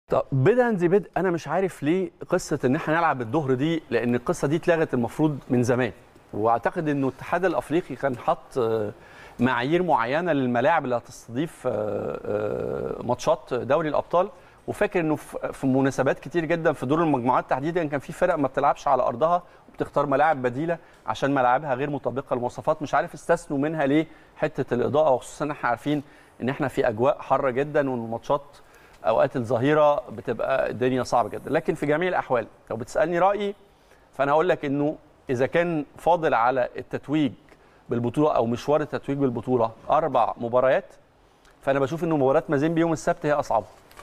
طب بدءا ذي بدء انا مش عارف ليه قصه ان احنا نلعب الظهر دي لان القصه دي اتلغت المفروض من زمان واعتقد انه الاتحاد الافريقي كان حط آه، معايير معينه للملاعب اللي هتستضيف آه، آه، ماتشات دوري الابطال وفاكر انه في في مناسبات كتير جدا في دور المجموعات تحديدا كان في فرق ما بتلعبش على ارضها وبتختار ملاعب بديله عشان ملاعبها غير مطابقه للمواصفات مش عارف استثنوا منها ليه حته الاضاءه وخصوصا ان احنا عارفين ان احنا في اجواء حاره جدا والماتشات اوقات الظهيره بتبقى الدنيا صعبه جدا لكن في جميع الاحوال لو بتسالني رايي فانا هقول لك انه اذا كان فاضل على التتويج بالبطوله او مشوار التتويج بالبطوله اربع مباريات فانا بشوف انه مباراه مازيمبي يوم السبت هي اصعب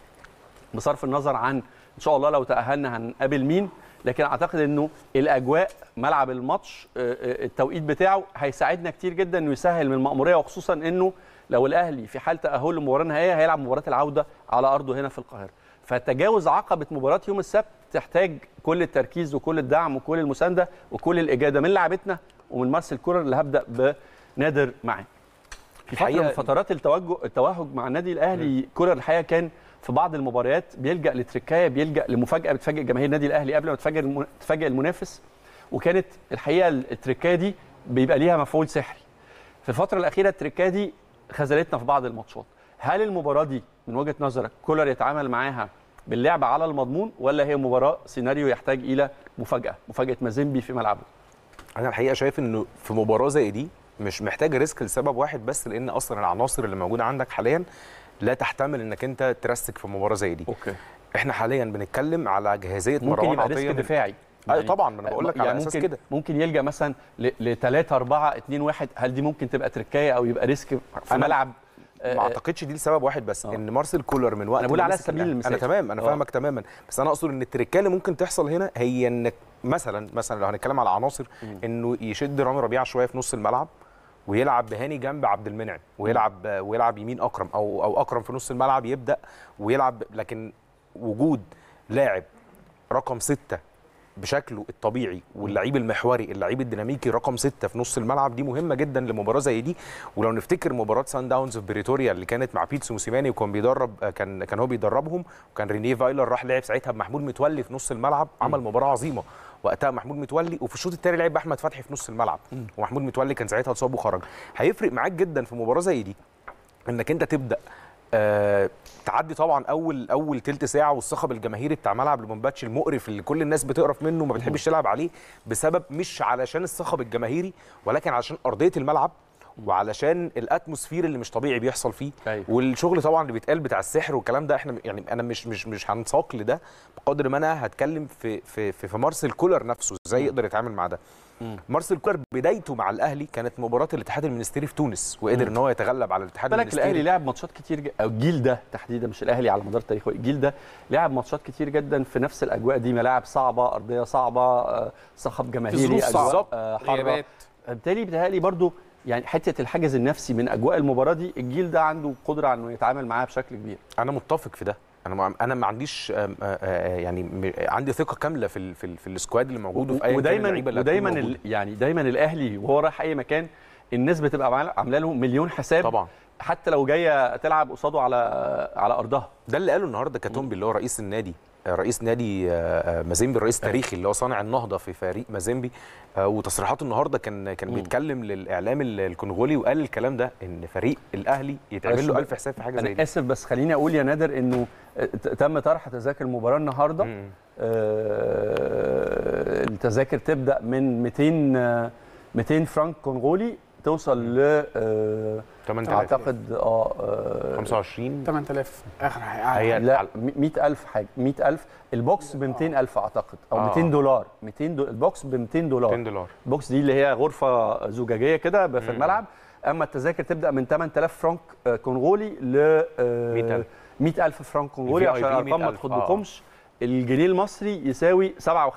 بصرف النظر عن ان شاء الله لو تاهلنا هنقابل مين لكن اعتقد انه الاجواء ملعب الماتش آه، آه، التوقيت بتاعه هيساعدنا كتير جدا انه يسهل من المأموريه وخصوصا انه لو الاهلي في حال تاهله للمباراه النهائيه هيلعب مباراه العوده على ارضه هنا في القاهره فتجاوز عقبه مباراه يوم السبت تحتاج كل التركيز وكل الدعم وكل المسانده وكل الاجاده من لاعبتنا ومن مارسيل كولر اللي هبدا بنادر معاه في فتره من الحقيقة- فترات التوجه التوهج مع النادي الاهلي كولر الحقيقه كان في بعض المباريات بيلجا لتركايه بيلجا لمفاجاه بتفاجئ جماهير النادي الاهلي قبل ما تفاجئ الم- تفاجئ المنافس وكانت الحقيقه التركايه دي بيبقى ليها مفعول سحري في الفتره الاخيره التركايه دي خذلتنا في بعض الماتشات هل المباراه دي من وجهه نظرك كولر يتعامل معاها باللعب على المضمون ولا هي مباراه سيناريو يحتاج الى مفاجاه مفاجاه مازيمبي في ملعبه انا الحقيقه شايف انه في مباراه زي دي مش محتاج ريسك لسبب واحد بس لان اصلا العناصر اللي موجوده عندك حاليا لا تحتمل انك انت ترسك في مباراه زي دي اوكي احنا حاليا بنتكلم على جاهزيه ممكن مروان يبقى ريسك عطيه من- دفاعي أيوة طبعا ما انا بقول لك على يعني اساس ممكن كده ممكن يلجا مثلا ل 3 4 2 1 هل دي ممكن تبقى تركايه او يبقى ريسك في أنا ملعب ما اعتقدش دي لسبب واحد بس آه. ان مارسيل كولر من وقت أنا بقول ما على مسك سبيل الأهلي- المثال. انا تمام انا آه. فاهمك تماما بس انا اقصد ان التركه اللي ممكن تحصل هنا هي انك مثلا مثلا لو هنتكلم على عناصر انه يشد رامي ربيعه شويه في نص الملعب ويلعب بهاني جنب عبد المنعم ويلعب ويلعب يمين اكرم او او اكرم في نص الملعب يبدا ويلعب لكن وجود لاعب رقم ستة بشكله الطبيعي واللعيب المحوري اللعيب الديناميكي رقم ستة في نص الملعب دي مهمه جدا لمباراه زي دي ولو نفتكر مباراه سان داونز في بريتوريا اللي كانت مع بيتسو موسيماني وكان بيدرب كان كان هو بيدربهم وكان رينيه فايلر راح لعب ساعتها بمحمود متولي في نص الملعب عمل مباراه عظيمه وقتها محمود متولي وفي الشوط الثاني لعب احمد فتحي في نص الملعب ومحمود متولي كان ساعتها اتصاب وخرج هيفرق معاك جدا في مباراه زي دي انك انت تبدا آه تعدي طبعا اول اول تلت ساعه والصخب الجماهيري بتاع ملعب لومباتش المقرف اللي كل الناس بتقرف منه وما بتحبش تلعب عليه بسبب مش علشان الصخب الجماهيري ولكن علشان ارضيه الملعب وعلشان الاتموسفير اللي مش طبيعي بيحصل فيه أيوة. والشغل طبعا اللي بيتقال بتاع السحر والكلام ده احنا يعني انا مش مش مش هنساق لده بقدر ما انا هتكلم في في في, في مارسيل كولر نفسه ازاي يقدر يتعامل مع ده مارسيل كولر بدايته مع الاهلي كانت مباراه الاتحاد المنستيري في تونس وقدر ان هو يتغلب على الاتحاد بالك المنستيري الاهلي لعب ماتشات كتير ج... او الجيل ده تحديدا مش الاهلي على مدار تاريخه الجيل ده لعب ماتشات كتير جدا في نفس الاجواء دي ملاعب صعبه ارضيه صعبه آه، صخب جماهيري ظروف صعبة. اجواء آه، حاره غيابات. بالتالي بيتهيألي برضو يعني حته الحاجز النفسي من اجواء المباراه دي الجيل ده عنده قدره على انه يتعامل معاها بشكل كبير انا متفق في ده انا ما انا ما عنديش آم، آه، آه، يعني م- عندي ثقه كامله في ال في, ال في السكواد اللي موجود وفي اي ودايما ودايما ال- يعني دايما الاهلي وهو رايح اي مكان الناس بتبقى عاملة- عامله له مليون حساب طبعا حتى لو جايه تلعب قصاده على على ارضها ده اللي قاله النهارده كاتومبي اللي هو رئيس النادي آه، رئيس نادي آه، آه، مازيمبي الرئيس التاريخي اللي هو صانع النهضه في فريق مازيمبي آه، وتصريحاته النهارده كان كان بيتكلم للاعلام ال- الكونغولي وقال الكلام ده ان فريق الاهلي يتعمل له بس- الف حساب في حاجه زي انا دي اسف بس خليني اقول يا نادر انه ت- تم طرح تذاكر المباراه النهارده مم. آه، التذاكر تبدا من 200 آه، 200 فرنك كونغولي توصل ل آه، 8000 اعتقد اه آه، 25 8000 اخر هي حاجه لا 100000 حاجه 100000 البوكس ب 200000 اعتقد او آه. 200 دولار 200 دو... البوكس ب 200 200 دولار دولار البوكس دي اللي هي غرفه زجاجيه كده في الملعب اما التذاكر تبدا من 8000 فرنك آه، كونغولي ل 100,000. 100000 فرنك كونغولي ال VIP عشان الارقام ما 100,000. تخضكمش الجنيه المصري يساوي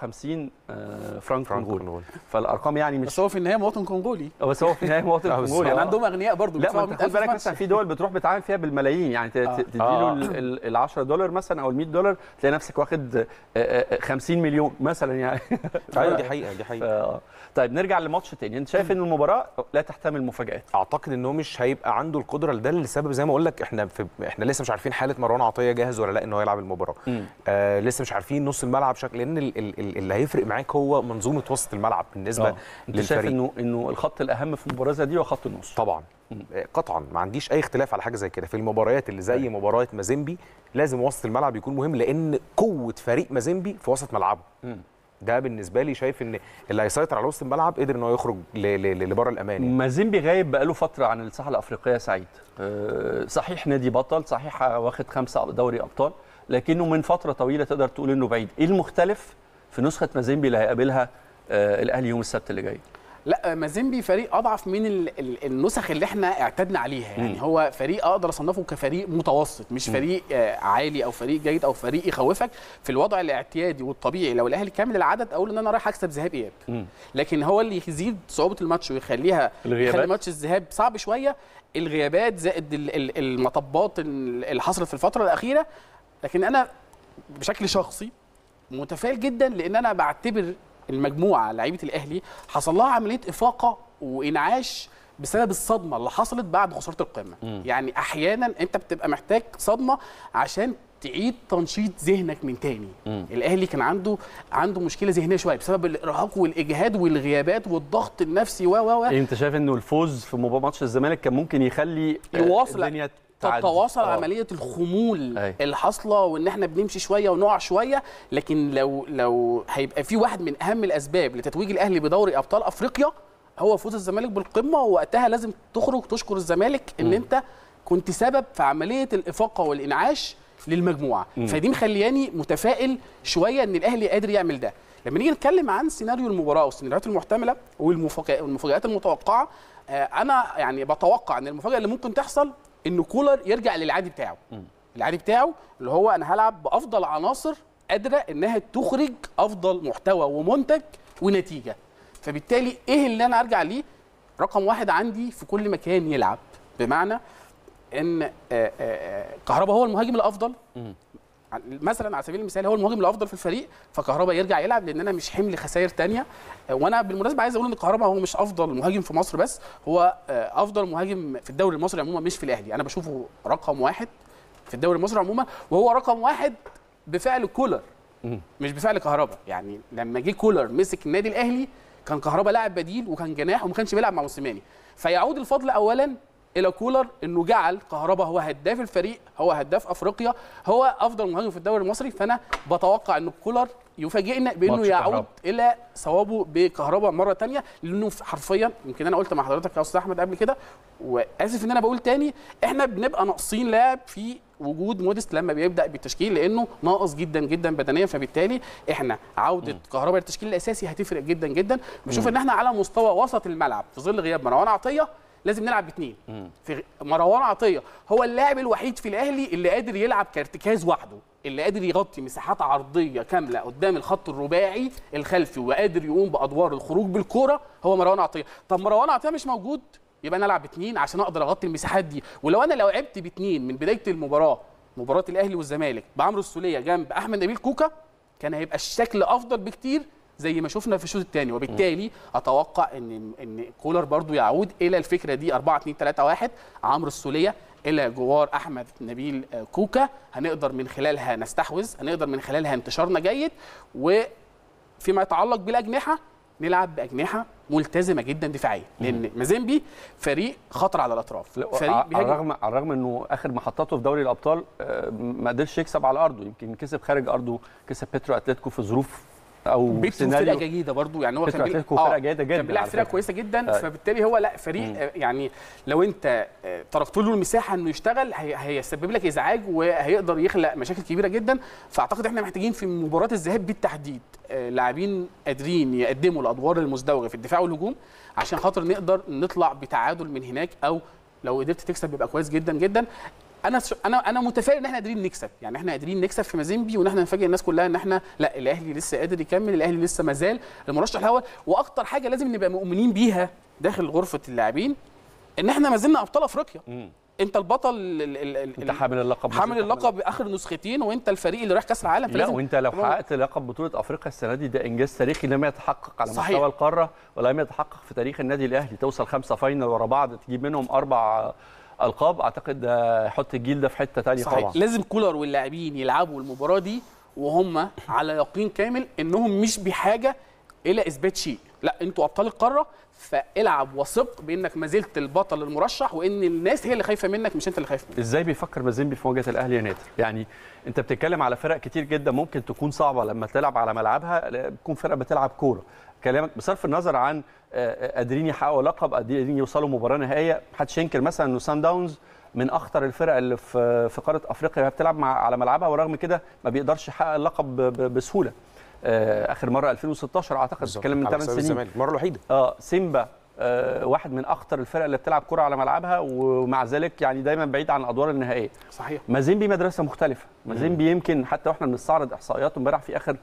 57 آه، فرنك فرانك كونغولي كونغولي. فالارقام يعني مش بس هو في النهايه مواطن كونغولي بس هو في النهايه مواطن آه، بس كونغولي يعني آه. عندهم اغنياء برضه لا ما انت خد بالك مثلا في دول بتروح بتعامل فيها بالملايين يعني ت- آه. ت- تديله آه. ال 10 دولار مثلا او ال 100 دولار تلاقي نفسك واخد آه، آه، 50 مليون مثلا يعني ايوه دي حقيقه دي حقيقه آه. طيب نرجع لماتش تاني انت شايف ان المباراه لا تحتمل مفاجات اعتقد ان هو مش هيبقى عنده القدره لده لسبب زي ما اقول لك احنا في احنا لسه مش عارفين حاله مروان عطيه جاهز ولا لا ان هو يلعب المباراه مم. آه لسه مش عارفين نص الملعب شكل لان ال- ال- ال- اللي هيفرق معاك هو منظومه وسط الملعب بالنسبه آه. انت شايف للفريق انه انه الخط الاهم في المباراه زي دي هو خط النص طبعا آه، قطعا ما عنديش اي اختلاف على حاجه زي كده في المباريات اللي زي مباراه مازيمبي لازم وسط الملعب يكون مهم لان قوه فريق مازيمبي في وسط ملعبه مم. ده بالنسبه لي شايف ان اللي هيسيطر على وسط الملعب قدر ان هو يخرج ل- ل- لبره الامان يعني. مازيمبي غايب بقاله فتره عن الساحه الافريقيه سعيد آه، صحيح نادي بطل صحيح واخد خمسه دوري ابطال لكنه من فتره طويله تقدر تقول انه بعيد ايه المختلف في نسخه مازيمبي اللي هيقابلها آه، الاهلي يوم السبت اللي جاي لا مازيمبي فريق اضعف من ال- ال- النسخ اللي احنا اعتدنا عليها يعني مم. هو فريق اقدر اصنفه كفريق متوسط مش فريق آه، عالي او فريق جيد او فريق يخوفك في الوضع الاعتيادي والطبيعي لو الاهلي كامل العدد اقول ان انا رايح اكسب ذهاب اياب مم. لكن هو اللي يزيد صعوبه الماتش ويخليها الغيابات؟ يخلي ماتش الذهاب صعب شويه الغيابات زائد ال- ال- المطبات اللي حصلت في الفتره الاخيره لكن انا بشكل شخصي متفائل جدا لان انا بعتبر المجموعه لعيبه الاهلي حصل لها عمليه افاقه وانعاش بسبب الصدمه اللي حصلت بعد خساره القمه مم. يعني احيانا انت بتبقى محتاج صدمه عشان تعيد تنشيط ذهنك من تاني مم. الاهلي كان عنده عنده مشكله ذهنيه شويه بسبب الارهاق والاجهاد والغيابات والضغط النفسي و و و إيه انت شايف انه الفوز في مباراه ماتش الزمالك كان ممكن يخلي آه، يواصل- الدنيا تعدي؟ تتواصل آه. عمليه الخمول أي. اللي حاصله وان احنا بنمشي شويه ونقع شويه لكن لو لو هيبقى في واحد من اهم الاسباب لتتويج الاهلي بدوري ابطال افريقيا هو فوز الزمالك بالقمه ووقتها لازم تخرج تشكر الزمالك ان مم. انت كنت سبب في عمليه الافاقه والانعاش للمجموعه مم. فدي مخلياني متفائل شويه ان الاهلي قادر يعمل ده لما نيجي نتكلم عن سيناريو المباراه والسيناريوهات المحتمله والمفاجآ- والمفاجآت المتوقعه آه، انا يعني بتوقع ان المفاجاه اللي ممكن تحصل ان كولر يرجع للعادي بتاعه العادي بتاعه اللي هو انا هلعب بافضل عناصر قادره انها تخرج افضل محتوى ومنتج ونتيجه فبالتالي ايه اللي انا ارجع ليه رقم واحد عندي في كل مكان يلعب بمعنى ان آه، آه، آه، كهربا هو المهاجم الافضل مم. مثلا على سبيل المثال هو المهاجم الافضل في الفريق فكهربا يرجع يلعب لان انا مش حمل خسائر تانية آه، وانا بالمناسبه عايز اقول ان كهربا هو مش افضل مهاجم في مصر بس هو آه، افضل مهاجم في الدوري المصري عموما مش في الاهلي انا بشوفه رقم واحد في الدوري المصري عموما وهو رقم واحد بفعل كولر مم. مش بفعل كهربا يعني لما جه كولر مسك النادي الاهلي كان كهربا لاعب بديل وكان جناح وما كانش بيلعب مع موسيماني فيعود الفضل اولا الى كولر انه جعل كهربا هو هداف الفريق هو هداف افريقيا هو افضل مهاجم في الدوري المصري فانا بتوقع ان كولر يفاجئنا بانه ماتش يعود كهربا. الى صوابه بكهربا مره تانية لانه حرفيا يمكن انا قلت مع حضرتك يا استاذ احمد قبل كده واسف ان انا بقول تاني احنا بنبقى ناقصين لاعب في وجود موديست لما بيبدا بالتشكيل لانه ناقص جدا جدا بدنيا فبالتالي احنا عوده كهربا للتشكيل الاساسي هتفرق جدا جدا بشوف ان احنا على مستوى وسط الملعب في ظل غياب مروان عطيه لازم نلعب باثنين في مروان عطيه هو اللاعب الوحيد في الاهلي اللي قادر يلعب كارتكاز وحده اللي قادر يغطي مساحات عرضيه كامله قدام الخط الرباعي الخلفي وقادر يقوم بادوار الخروج بالكوره هو مروان عطيه طب مروان عطيه مش موجود يبقى نلعب باثنين عشان اقدر اغطي المساحات دي ولو انا لو لعبت باثنين من بدايه المباراه مباراه الاهلي والزمالك بعمرو السوليه جنب احمد نبيل كوكا كان هيبقى الشكل افضل بكتير زي ما شفنا في الشوط الثاني وبالتالي اتوقع ان ان كولر برضو يعود الى الفكره دي 4 2 3 1 عمرو السوليه الى جوار احمد نبيل آه، كوكا هنقدر من خلالها نستحوذ هنقدر من خلالها انتشارنا جيد وفيما يتعلق بالاجنحه نلعب باجنحه ملتزمه جدا دفاعيا لان مازيمبي فريق خطر على الاطراف لا، فريق على بيهاجم الرغم على الرغم انه اخر محطاته في دوري الابطال آه، ما قدرش يكسب على ارضه يمكن كسب خارج ارضه كسب بيترو اتلتيكو في ظروف او بيتو فرقه جيده برضو يعني هو بيترو كان بيلعب- اتلتيكو فرقه جيده جدا كان بيلعب على فرقه فكرة. كويسه جدا أيوة. فبالتالي هو لا فريق آه، يعني لو انت آه، تركت له المساحه انه يشتغل هي- هيسبب لك ازعاج وهيقدر يخلق مشاكل كبيره جدا فاعتقد احنا محتاجين في مباراه الذهاب بالتحديد آه، لاعبين قادرين يقدموا الادوار المزدوجه في الدفاع والهجوم عشان خاطر نقدر نطلع بتعادل من هناك او لو قدرت تكسب يبقى كويس جدا جدا انا ش- انا انا متفائل ان احنا قادرين نكسب يعني احنا قادرين نكسب في مازيمبي وان احنا نفاجئ الناس كلها ان احنا لا الاهلي لسه قادر يكمل الاهلي لسه ما زال المرشح الاول واكتر حاجه لازم نبقى مؤمنين بيها داخل غرفه اللاعبين ان احنا ما زلنا ابطال افريقيا انت البطل ال- ال- ال- ال- انت حامل اللقب حامل اللقب اخر نسختين وانت الفريق اللي رايح كاس العالم لا فلازم وانت لو طبعاً. حققت لقب بطوله افريقيا السنه دي ده انجاز تاريخي لم يتحقق على صحيح. مستوى القاره ولم يتحقق في تاريخ النادي الاهلي توصل خمسه فاينل ورا بعض تجيب منهم اربع القاب اعتقد ده يحط الجيل ده في حته ثانيه صحيح طبعا لازم كولر واللاعبين يلعبوا المباراه دي وهم على يقين كامل انهم مش بحاجه الى اثبات شيء لا انتوا ابطال القاره فالعب وثق بانك ما زلت البطل المرشح وان الناس هي اللي خايفه منك مش انت اللي خايف منك ازاي بيفكر مازيمبي في مواجهه الاهلي يا نادر يعني انت بتتكلم على فرق كتير جدا ممكن تكون صعبه لما تلعب على ملعبها لا، بتكون فرقه بتلعب كوره كلامك بصرف النظر عن آه، قادرين يحققوا لقب قادرين يوصلوا مباراه نهائيه محدش ينكر مثلا انه سان داونز من اخطر الفرق اللي في في قاره افريقيا وهي بتلعب مع على ملعبها ورغم كده ما بيقدرش يحقق اللقب ب- ب- بسهوله آه، اخر مره 2016 اعتقد بالظبط، بتتكلم من على 8 حساب سنين الزمالك المره الوحيده اه سيمبا آه واحد من اخطر الفرق اللي بتلعب كره على ملعبها ومع ذلك يعني دايما بعيد عن الادوار النهائيه صحيح مازيمبي مدرسه مختلفه مازيمبي يمكن حتى واحنا بنستعرض احصائياته امبارح في اخر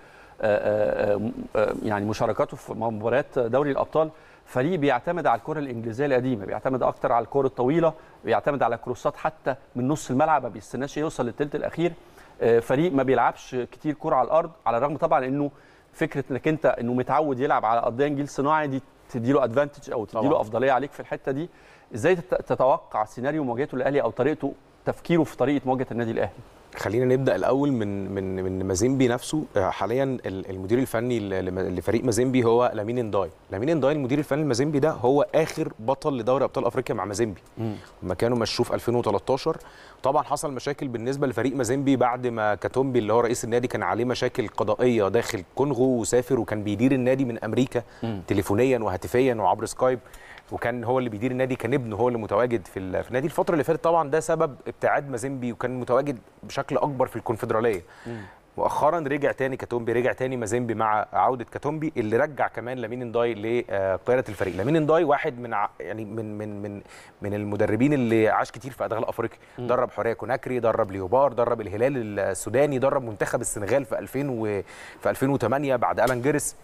آه، آه، آه، يعني مشاركاته في مباريات دوري الابطال فريق بيعتمد على الكره الانجليزيه القديمه بيعتمد اكتر على الكره الطويله بيعتمد على كروسات حتى من نص الملعب ما بيستناش يوصل للثلث الاخير آه، فريق ما بيلعبش كتير كره على الارض على الرغم طبعا انه فكره انك انت انه متعود يلعب على ارضيه جيل صناعي دي تديله ادفانتج او تديله طبعاً. افضليه عليك في الحته دي ازاي تت- تتوقع سيناريو مواجهته للاهلي او طريقته تفكيره في طريقه مواجهه النادي الاهلي خلينا نبدا الاول من من من مازيمبي نفسه آه، حاليا ال- المدير الفني ل- ل- لفريق مازيمبي هو لامين انداي لامين انداي المدير الفني لمازيمبي ده هو اخر بطل لدوري ابطال افريقيا مع مازيمبي لما كانوا مشوه في 2013 طبعا حصل مشاكل بالنسبه لفريق مازيمبي بعد ما كاتومبي اللي هو رئيس النادي كان عليه مشاكل قضائيه داخل كونغو وسافر وكان بيدير النادي من امريكا تليفونيا وهاتفيا وعبر سكايب وكان هو اللي بيدير النادي كان ابنه هو اللي متواجد في ال- في النادي الفتره اللي فاتت طبعا ده سبب ابتعاد مازيمبي وكان متواجد بشكل اكبر في الكونفدراليه مؤخرا رجع تاني كاتومبي رجع تاني مازيمبي مع عوده كاتومبي اللي رجع كمان لامين انداي لقياده الفريق لامين انداي واحد من ع- يعني من من من من المدربين اللي عاش كتير في ادغال افريقيا درب حوريه كوناكري درب ليوبار درب الهلال السوداني درب منتخب السنغال في 2000 و في 2008 بعد الان جيرس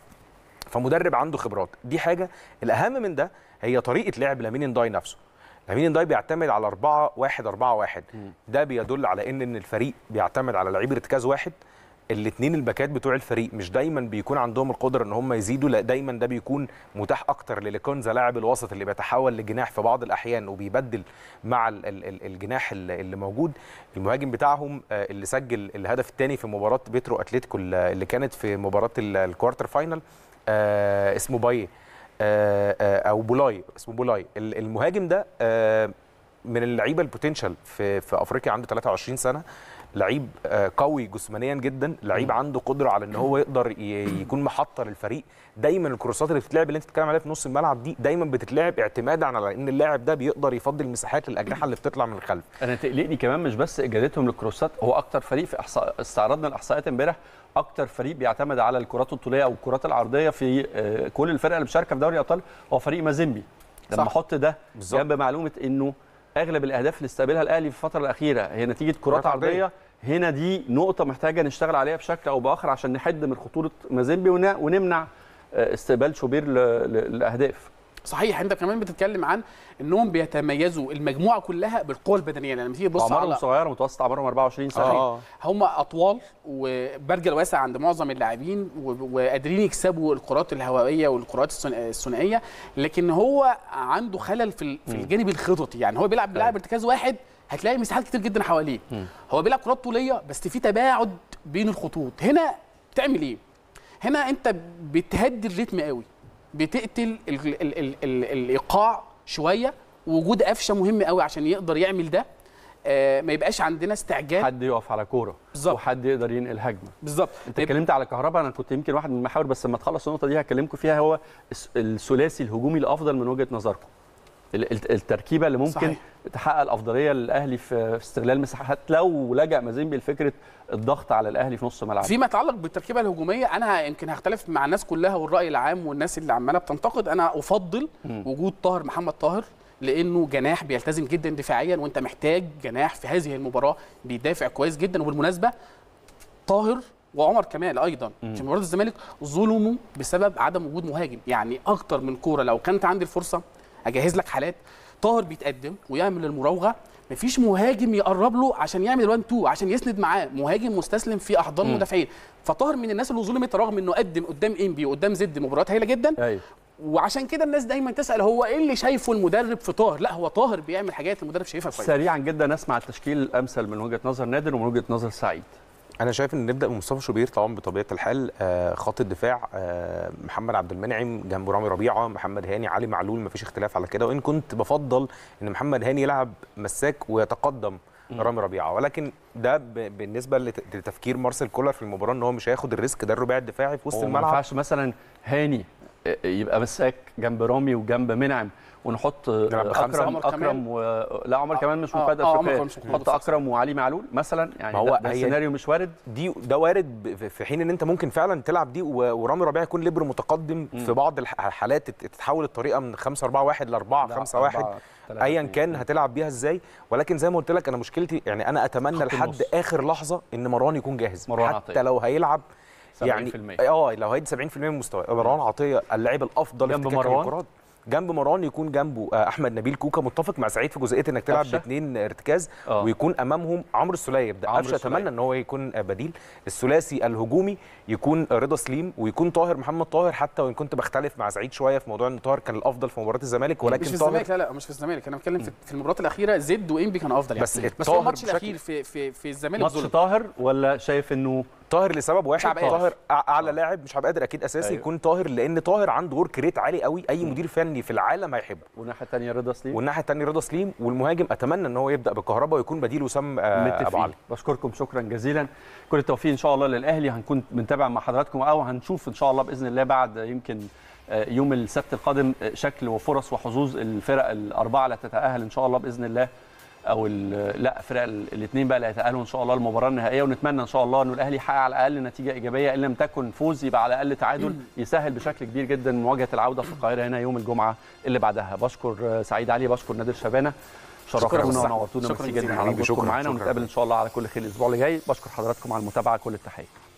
فمدرب عنده خبرات دي حاجه الاهم من ده هي طريقه لعب لامين انداي نفسه لامين انداي بيعتمد على 4 1 4 1 ده بيدل على ان ان الفريق بيعتمد على لعيب ارتكاز واحد الاثنين الباكات بتوع الفريق مش دايما بيكون عندهم القدره ان هم يزيدوا لا دايما ده بيكون متاح اكتر لليكونزا لاعب الوسط اللي بيتحول لجناح في بعض الاحيان وبيبدل مع ال- ال- ال- الجناح اللي اللي موجود المهاجم بتاعهم آه، اللي سجل الهدف الثاني في مباراه بيترو اتلتيكو اللي كانت في مباراه ال- الكوارتر فاينل آه، اسمه باي آه، آه، او بولاي اسمه بولاي ال- المهاجم ده آه، من اللعيبه البوتنشال في في افريقيا عنده 23 سنه لعيب آه، قوي جسمانيا جدا لعيب عنده قدره على ان هو يقدر ي- يكون محطه للفريق دايما الكروسات اللي بتتلعب اللي انت بتتكلم عليها في نص الملعب دي دايما بتتلعب اعتمادا على ان اللاعب ده بيقدر يفضي المساحات للاجنحه اللي بتطلع من الخلف انا تقلقني كمان مش بس اجادتهم للكروسات هو اكتر فريق في احصاء استعرضنا الاحصائيات امبارح اكتر فريق بيعتمد على الكرات الطوليه او الكرات العرضيه في آه، كل الفرق اللي مشاركه في دوري الابطال هو فريق مازيمبي لما صح. احط ده بالظبط. جنب معلومه انه اغلب الاهداف اللي استقبلها الاهلي في الفتره الاخيره هي نتيجه كرات كرات عرضية. عرضيه هنا دي نقطه محتاجه نشتغل عليها بشكل او باخر عشان نحد من خطوره مازيمبي ون- ونمنع آه، استقبال شوبير ل- ل- للاهداف صحيح انت كمان بتتكلم عن انهم بيتميزوا المجموعه كلها بالقوه البدنيه يعني لما تيجي تبص اعمارهم على صغيره متوسط اعمارهم 24 سنه آه. هم اطوال وبرجل واسع عند معظم اللاعبين و- وقادرين يكسبوا الكرات الهوائيه والكرات الثن- الثنائيه لكن هو عنده خلل في ال- في الجانب الخططي يعني هو بيلعب بلاعب ارتكاز واحد هتلاقي مساحات كتير جدا حواليه هو بيلعب كرات طوليه بس في تباعد بين الخطوط هنا بتعمل ايه هنا انت بتهدي الريتم قوي بتقتل ال ال ال ال ال الايقاع شويه وجود قفشه مهم قوي عشان يقدر يعمل ده آه ما يبقاش عندنا استعجال حد يقف على كوره بالظبط. وحد يقدر ينقل هجمه بالظبط انت اتكلمت على كهرباء انا كنت يمكن واحد من المحاور بس لما تخلص النقطه دي هكلمكم فيها هو الس- الثلاثي الهجومي الافضل من وجهه نظركم ال- ال- التركيبه اللي ممكن صحيح. تحقق الافضليه للاهلي في في استغلال مساحات لو لجا مازيمبي لفكره الضغط على الاهلي في نص ملعب فيما يتعلق بالتركيبه الهجوميه انا يمكن هختلف مع الناس كلها والراي العام والناس اللي عماله بتنتقد انا افضل وجود طاهر محمد طاهر لانه جناح بيلتزم جدا دفاعيا وانت محتاج جناح في هذه المباراه بيدافع كويس جدا وبالمناسبه طاهر وعمر كمال ايضا في مباراه الزمالك ظلموا بسبب عدم وجود مهاجم يعني اكتر من كوره لو كانت عندي الفرصه اجهز لك حالات طاهر بيتقدم ويعمل المراوغه مفيش مهاجم يقرب له عشان يعمل 1 2 عشان يسند معاه مهاجم مستسلم في احضان المدافعين فطاهر من الناس اللي ظلمت رغم انه قدم قدام انبي وقدام زد مباريات هايله جدا ايوه وعشان كده الناس دايما تسال هو ايه اللي شايفه المدرب في طاهر لا هو طاهر بيعمل حاجات المدرب شايفها كويس سريعا جدا اسمع التشكيل الامثل من وجهه نظر نادر ومن وجهه نظر سعيد انا شايف ان نبدا بمصطفى شوبير طبعا بطبيعه الحال آه، خط الدفاع آه، محمد عبد المنعم جنبه رامي ربيعه محمد هاني علي معلول مفيش اختلاف على كده وان كنت بفضل ان محمد هاني يلعب مساك ويتقدم رامي ربيعه ولكن ده ب- بالنسبه لت- لتفكير مارسيل كولر في المباراه ان هو مش هياخد الريسك ده الرباعي الدفاعي في وسط هو ما الملعب ينفعش مثلا هاني يبقى مساك جنب رامي وجنب منعم ونحط نلعب بخمسة. اكرم عمر كمال. اكرم و... لا عمر كمان مش آه، مقيد آه، عمر افريقيا كمان مش مقيد نحط اكرم وعلي معلول مثلا يعني ما هو ده, ده هي- السيناريو مش وارد دي ده وارد ب- في حين ان انت ممكن فعلا تلعب دي و- ورامي ربيعه يكون ليبر متقدم في بعض الح- الحالات تت- تتحول الطريقه من 5 4 1 ل 4 لا، 5 1 أربعة، تلاتة، ايا اتنين. كان هتلعب بيها ازاي ولكن زي ما قلت لك انا مشكلتي يعني انا اتمنى خط لحد النص. اخر لحظه ان مروان يكون جاهز مروان حتى عطية. لو هيلعب 70% يعني اه لو هيدي 70% من مستواه مروان عطيه اللاعب الافضل جنب افتكاكاً مروان؟ للكرات. جنب مروان يكون جنبه آه، احمد نبيل كوكا متفق مع سعيد في جزئيه انك تلعب قفشة؟ باثنين ارتكاز آه. ويكون امامهم عمرو السوليه يبدا عمرو قفشه السولية. اتمنى ان هو يكون آه، بديل الثلاثي الهجومي يكون رضا سليم ويكون طاهر محمد طاهر حتى وان كنت بختلف مع سعيد شويه في موضوع ان طاهر كان الافضل في مباراه الزمالك ولكن مش في طاهر الزمالك لا لا مش في الزمالك انا بتكلم في, في المباريات الاخيره زد وانبي كان افضل يعني بس بس الطاهر هو الماتش بشكل- الاخير في في في الزمالك ماتش ظلم طاهر ولا شايف انه طاهر لسبب واحد عبد القادر. طاهر أع- اعلى لاعب مش عبد القادر اكيد اساسي أيوه. يكون طاهر لان طاهر عنده ورك ريت عالي قوي اي مدير فني في العالم هيحبه والناحيه الثانيه رضا سليم والناحيه الثانيه رضا سليم والمهاجم اتمنى ان هو يبدا بالكهرباء ويكون بديل وسام آه، ابو متفقين علي بشكركم شكرا جزيلا كل التوفيق ان شاء الله للاهلي هنكون بنتابع مع حضراتكم او هنشوف ان شاء الله باذن الله بعد يمكن آه، يوم السبت القادم آه، شكل وفرص وحظوظ الفرق الاربعه اللي تتاهل ان شاء الله باذن الله او ال- لا فرق الاثنين بقى اللي هيتاهلوا ان شاء الله المباراه النهائيه ونتمنى ان شاء الله انه الاهلي يحقق على الاقل نتيجه ايجابيه ان لم تكن فوز يبقى على الاقل تعادل يسهل بشكل كبير جدا مواجهه العوده في القاهره هنا يوم الجمعه اللي بعدها بشكر آه، سعيد علي بشكر نادر شبانه شكراً شرفتونا أستاذ أحمد. ونورتونا شكراً ميرسي جزيلاً. جدا على حبيبي، وجودكم شكراً، معانا شكراً. ونتقابل ان شاء الله على كل خير الاسبوع اللي جاي بشكر حضراتكم على المتابعه كل التحيه